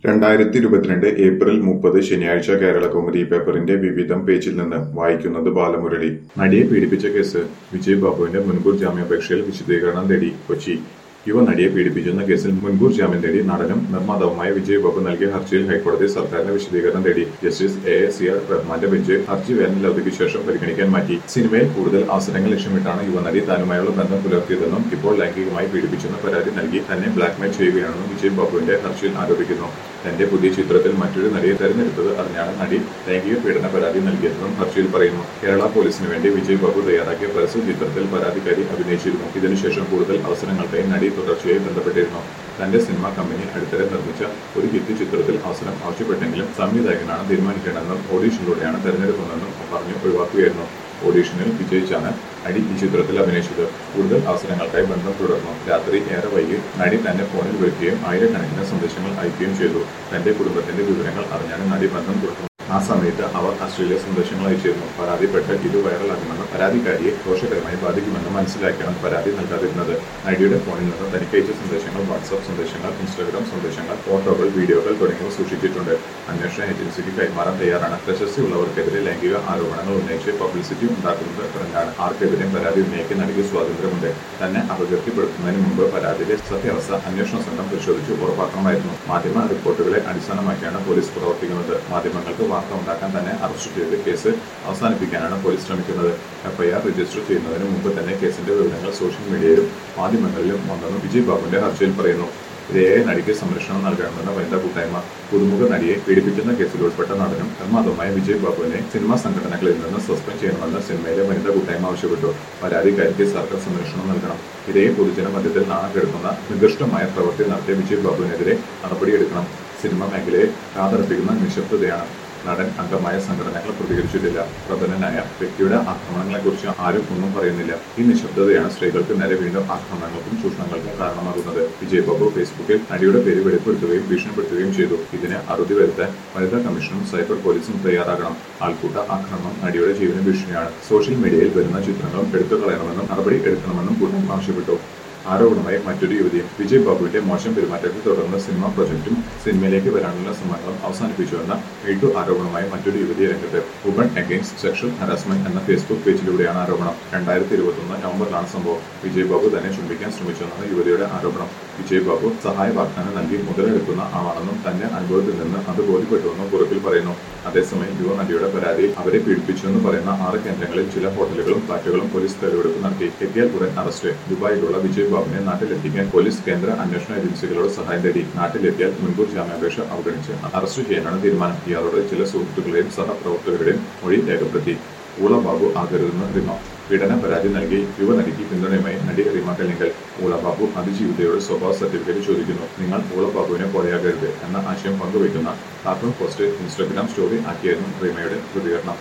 രണ്ടായിരത്തി ഇരുപത്തിരണ്ട് ഏപ്രിൽ മുപ്പത് ശനിയാഴ്ച കേരള കൗമുദി പേപ്പറിന്റെ വിവിധം പേജിൽ നിന്ന് വായിക്കുന്നത് ബാലമുരളി നടിയെ പീഡിപ്പിച്ച കേസ് വിജയ് ബാബുവിന്റെ മുൻകൂർ ജാമ്യാപേക്ഷയിൽ വിശദീകരണം തേടി കൊച്ചി യുവ നടിയെ പീഡിപ്പിച്ചെന്ന കേസിൽ മുൻകൂർ ജാമ്യം തേടി നടനും നിർമ്മാതാവുമായ വിജയ് ബാബു നൽകിയ ഹർജിയിൽ ഹൈക്കോടതി സർക്കാരിന് വിശദീകരണം തേടി justice A A C R റഹ്മാന്റെ ബെഞ്ച് ഹർജി വേനൽ അവധിക്ക് ശേഷം പരിഗണിക്കാൻ മാറ്റി സിനിമയിൽ കൂടുതൽ അവസരങ്ങൾ ലക്ഷ്യമിട്ടാണ് യുവനടി താനുമായുള്ള ബന്ധം പുലർത്തിയതെന്നും ഇപ്പോൾ ലൈംഗികമായി പീഡിപ്പിച്ചെന്ന പരാതി നൽകി തന്നെ ബ്ലാക്ക്മെയിൽ ചെയ്യുകയാണെന്നും വിജയ് ബാബുവിന്റെ ഹർജിയിൽ ആരോപിക്കുന്നു തന്റെ പുതിയ ചിത്രത്തിൽ മറ്റൊരു നടിയെ തെരഞ്ഞെടുത്തത് അറിഞ്ഞാണ് നടി ലൈംഗിക പീഡന പരാതി നൽകിയതെന്നും ഹർജിയിൽ പറയുന്നു കേരള പോലീസിന് വേണ്ടി വിജയ് ബാബു തയ്യാറാക്കിയ പരസ്യ ചിത്രത്തിൽ പരാതിക്കാരി അഭിനയിച്ചിരുന്നു ഇതിനുശേഷം കൂടുതൽ അവസരങ്ങൾക്കായി നടി തുടർച്ചയായി ബന്ധപ്പെട്ടിരുന്നു തന്റെ സിനിമാ കമ്പനി അടുത്തിടെ നിർമ്മിച്ച ഒരു ഹിറ്റ് ചിത്രത്തിൽ അവസരം ആവശ്യപ്പെട്ടെങ്കിലും സംവിധായകനാണ് തീരുമാനിക്കേണ്ടതെന്നും ഓഡീഷനിലൂടെയാണ് തെരഞ്ഞെടുക്കുന്നതെന്നും പറഞ്ഞു ഒഴിവാക്കുകയായിരുന്നു ഓഡീഷനിൽ വിജയിച്ചാണ് നടി ഈ ചിത്രത്തിൽ അഭിനയിച്ചത് കൂടുതൽ അവസരങ്ങൾക്കായി ബന്ധം തുടർന്നു രാത്രി ഏറെ വൈകി നടി തന്നെ ഫോണിൽ വിളിക്കുകയും ആയിരക്കണക്കിന് സന്ദേശങ്ങൾ അയക്കുകയും ചെയ്തു തന്റെ കുടുംബത്തിന്റെ വിവരങ്ങൾ അറിഞ്ഞാണ് നടി ബന്ധം തുടർന്നു ആ സമയത്ത് അവർ അശ്ലീല സന്ദേശങ്ങൾ അയച്ചിരുന്നു പരാതിപ്പെട്ട് ഇത് വൈറലാകുമെന്നും പരാതിക്കാരിയെ ദോഷകരമായി ബാധിക്കുമെന്നും മനസ്സിലാക്കിയാണ് പരാതി നൽകാതിരുന്നത് നടിയുടെ ഫോണിൽ നിന്ന് തനിക്ക് അയച്ച സന്ദേശങ്ങൾ വാട്സാപ്പ് സന്ദേശങ്ങൾ ഇൻസ്റ്റാഗ്രാം സന്ദേശങ്ങൾ ഫോട്ടോകൾ വീഡിയോകൾ തുടങ്ങിയവ സൂക്ഷിച്ചിട്ടുണ്ട് അന്വേഷണ ഏജൻസിക്ക് കൈമാറാൻ തയ്യാറാണ് പ്രശസ്തിയുള്ളവർക്കെതിരെ ലൈംഗിക ആരോപണങ്ങൾ ഉന്നയിച്ച് പബ്ലിസിറ്റി ഉണ്ടാക്കുന്നത് ട്രെൻഡാണ് ആർക്കെതിരെയും പരാതി ഉന്നയിക്കാൻ നടിക്ക് സ്വാതന്ത്ര്യമുണ്ട് തന്നെ അപകീർത്തിപ്പെടുത്തുന്നതിന് മുമ്പ് പരാതിയിലെ സത്യാവസ്ഥ അന്വേഷണ സംഘം പരിശോധിച്ച് ഉറപ്പാക്കണമായിരുന്നു മാധ്യമ റിപ്പോർട്ടുകളെ അടിസ്ഥാനമാക്കിയാണ് പോലീസ് പ്രവർത്തിക്കുന്നത് മാധ്യമങ്ങൾക്ക് വാർത്ത ഉണ്ടാക്കാൻ തന്നെ അറസ്റ്റ് ചെയ്ത് കേസ് അവസാനിപ്പിക്കാനാണ് പോലീസ് ശ്രമിക്കുന്നത് എഫ്ഐആർ രജിസ്റ്റർ ചെയ്യുന്നതിന് മുമ്പ് തന്നെ കേസിന്റെ വിവരങ്ങൾ സോഷ്യൽ മീഡിയയിലും മാധ്യമങ്ങളിലും വന്നെന്നും വിജയ് ബാബുവിന്റെ ഹർജിയിൽ പറയുന്നു ഇരയായ നടിക്ക് സംരക്ഷണം നൽകണമെന്ന വനിതാ കൂട്ടായ്മ പുതുമുഖ നടിയെ പീഡിപ്പിക്കുന്ന കേസിൽ ഉൾപ്പെട്ട നടനും നിർമ്മാതാവുമായ വിജയ് ബാബുവിനെ സിനിമാ സംഘടനകളിൽ നിന്ന് സസ്പെൻഡ് ചെയ്യണമെന്ന് സിനിമയിലെ വനിതാ കൂട്ടായ്മ ആവശ്യപ്പെട്ടു പരാതിക്കാരിക്ക് സർക്കാർ സംരക്ഷണം നൽകണം ഇരയെ പൊതുജന മധ്യത്തിൽ നാണം കെടുത്തുന്ന നികൃഷ്ടമായ പ്രവൃത്തി നടത്തിയ വിജയ് ബാബുവിനെതിരെ നടപടിയെടുക്കണം സിനിമ മേഖലയെ കാതർപ്പിക്കുന്ന നിശബ്ദതയാണ് നടൻ അംഗമായ സംഘടനകൾ പ്രതികരിച്ചിട്ടില്ല പ്രബലനായ വ്യക്തിയുടെ ആക്രമണങ്ങളെക്കുറിച്ച് ആരും ഒന്നും പറയുന്നില്ല ഈ നിശബ്ദതയാണ് സ്ത്രീകൾക്ക് നേരെ വീണ്ടും ആക്രമണങ്ങൾക്കും ചൂഷണങ്ങൾക്കും കാരണമാകുന്നത് വിജയ് ബാബു ഫേസ്ബുക്കിൽ നടിയുടെ പേര് വെളിപ്പെടുത്തുകയും ഭീഷണിപ്പെടുത്തുകയും ചെയ്തു ഇതിന് അറുതി വരുത്താൻ വനിതാ കമ്മീഷനും സൈബർ പോലീസും തയ്യാറാകണം ആൾക്കൂട്ട ആക്രമണം നടിയുടെ ജീവന ഭീഷണിയാണ് സോഷ്യൽ മീഡിയയിൽ വരുന്ന ചിത്രങ്ങളും എടുത്തു കളയണമെന്നും നടപടി എടുക്കണമെന്നും കൂട്ടം ആവശ്യപ്പെട്ടു ആരോപണമായി മറ്റൊരു യുവതിയും വിജയ് ബാബുവിന്റെ മോശം പെരുമാറ്റത്തെ തുടർന്ന് സിനിമാ പ്രൊജക്ടും സിനിമയിലേക്ക് വരാനുള്ള ശ്രമങ്ങളും അവസാനിപ്പിച്ചുവെന്ന മീട്ടു ആരോപണമായി മറ്റൊരു യുവതി രംഗത്ത് വുമൺ അഗെയിൻസ്റ്റ് സെക്ഷൽ ഹറാസ്മെന്റ് എന്ന ഫേസ്ബുക്ക് പേജിലൂടെയാണ് ആരോപണം രണ്ടായിരത്തി ഇരുപത്തൊന്ന് നവംബറിലാണ് സംഭവം വിജയ് ബാബു തന്നെ ചുംബിക്കാൻ ശ്രമിച്ചുവെന്നാണ് യുവതിയുടെ ആരോപണം വിജയ് ബാബു സഹായ വാഗ്ദാനം നൽകി മുതലെടുക്കുന്ന ആളാണെന്നും തന്റെ അനുഭവത്തിൽ നിന്ന് അത് ബോധ്യപ്പെട്ടുവെന്നും കുറിപ്പിൽ പറയുന്നു അതേസമയം യുവ നടിയുടെ പരാതിയിൽ അവരെ പീഡിപ്പിച്ചുവെന്ന് പറയുന്ന ആറ് കേന്ദ്രങ്ങളിൽ ചില ഹോട്ടലുകളും ഫ്ളാറ്റുകളും പോലീസ് തെളിവെടുപ്പ് നടത്തി എത്തിയാൽ ഉടൻ അറസ്റ്റ് ദുബായിലുള്ള വിജയ് ബാബുവിനെ നാട്ടിലെത്തിക്കാൻ പോലീസ് കേന്ദ്ര അന്വേഷണ ഏജൻസികളോട് സഹായം തേടി നാട്ടിലെത്തിയാൽ മുൻകൂർ ജാമ്യാപേക്ഷ അവഗണിച്ച് അറസ്റ്റ് ചെയ്യാനാണ് തീരുമാനം ഇയാളോട് ചില സുഹൃത്തുക്കളുടെയും സഹപ്രവർത്തകരുടെയും മൊഴി രേഖപ്പെടുത്തി ഊള ബാബു ആകരുതെന്ന് റിമ പീഡന പരാതി നൽകി യുവനടിക്ക് പിന്തുണയുമായി നടി റിമ കല്ലിങ്കൽ ഊള ബാബു അതിജീവിതയുടെ സ്വഭാവ സർട്ടിഫിക്കറ്റ് ചോദിക്കുന്നു നിങ്ങൾ ഊള ബാബുവിനെ പോലെയാകരുത് എന്ന ആശയം പങ്കുവയ്ക്കുന്ന കാർട്ടൂൺ പോസ്റ്റ് ഇൻസ്റ്റഗ്രാം സ്റ്റോറി ആക്കിയായിരുന്നു റിമയുടെ പ്രതികരണം